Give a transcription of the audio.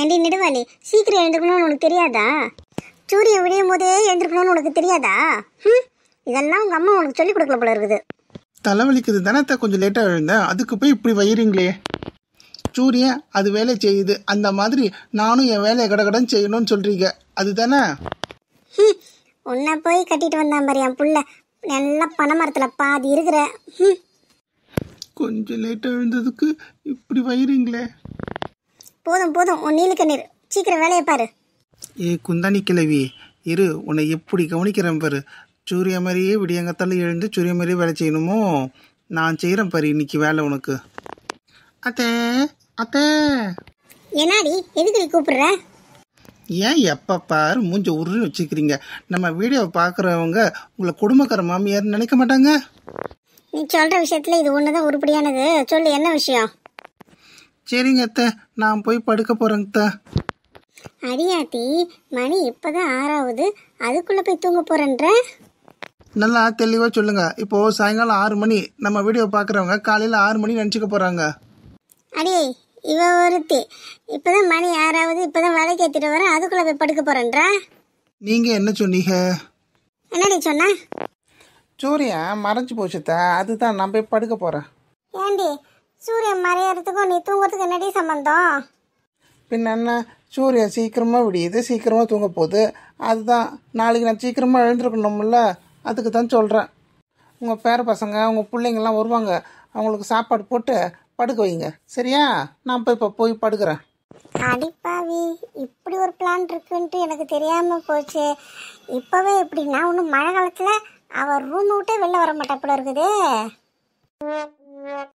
ஏண்டி நெடுவாளி சீக்கிரம் எழுந்துக்கணும்னு உனக்கு தெரியாதா சூரியன் விடியும் போதே எழுந்திருக்கணும்னு உனக்கு தெரியாதா ம் இதெல்லாம் உங்கள் அம்மா உனக்கு சொல்லிக் கொடுக்கல போல இருக்குது தலைவலிக்குது தானே அத்தை கொஞ்சம் லேட்டாக எழுந்தேன் அதுக்கு போய் இப்படி வயிறீங்களே சூரியன் அது வேலை செய்யுது அந்த மாதிரி நானும் என் வேலையை கடகடன்னு செய்யணும்னு சொல்கிறீங்க அதுதானே ம் உன்னை போய் கட்டிட்டு வந்தான் பாரு என் புள்ள நல்லா பனைமரத்தில் பாதி இருக்கிற ம் கொஞ்சம் லேட்டாக எழுந்ததுக்கு இப்படி வயிறீங்களே போதும் போதும் உன் நீலு கண்ணீர் சீக்கிரம் வேலையை பாரு ஏ குந்தாணி கிழவி இரு உன்னை எப்படி கவனிக்கிறேன் பாரு சூரிய மாதிரியே விடியங்கத்தால எழுந்து சூரிய மாதிரியே வேலை செய்யணுமோ நான் செய்கிறேன் பாரு இன்னைக்கு வேலை உனக்கு அத்தே அத்தே என்னாடி எதுக்கு நீ கூப்பிடுற ஏன் எப்போ பாரு மூஞ்ச உருன்னு வச்சுக்கிறீங்க நம்ம வீடியோவை பார்க்குறவங்க உங்களை குடும்பக்கார மாமியார்னு நினைக்க மாட்டாங்க நீ சொல்கிற விஷயத்தில் இது ஒன்று தான் உருப்படியானது சொல்லு என்ன விஷயம் சரிங்க அத்தை நான் போய் படுக்க போகிறேங்க அத்தை அடியாத்தி மணி இப்போதான் ஆறாவது அதுக்குள்ளே போய் தூங்க போகிறேன்ற நல்லா தெளிவாக சொல்லுங்க இப்போ சாயங்காலம் ஆறு மணி நம்ம வீடியோ பார்க்குறவங்க காலையில் ஆறு மணி நினச்சிக்க போகிறாங்க அடியே இவ ஒருத்தி இப்போதான் மணி ஆறாவது இப்போதான் வேலைக்கு ஏற்றிட்டு வரேன் அதுக்குள்ளே போய் படுக்க போகிறேன்றா நீங்கள் என்ன சொன்னீங்க என்னடி சொன்ன சூரியா மறைஞ்சு போச்சுத்த அதுதான் நான் போய் படுக்க போகிறேன் ஏண்டி சூரியன் மறையறதுக்கும் நீ தூங்குறதுக்கு என்னடி சம்பந்தம் பின்ன என்ன சூர்யா சீக்கிரமாக விடியுது சீக்கிரமாக தூங்க போகுது அதுதான் நாளைக்கு நான் சீக்கிரமாக எழுந்திருக்கணும்ல அதுக்கு தான் சொல்கிறேன் உங்கள் பேர பசங்க உங்கள் பிள்ளைங்கள்லாம் வருவாங்க அவங்களுக்கு சாப்பாடு போட்டு படுக்க வைங்க சரியா நான் போய் இப்போ போய் படுக்கிறேன் அடிப்பாவி இப்படி ஒரு பிளான் இருக்குன்ட்டு எனக்கு தெரியாம போச்சு இப்பவே இப்படி நான் ஒன்றும் மழை காலத்துல அவ ரூம் விட்டே வெளில வர மாட்டா போல இருக்குது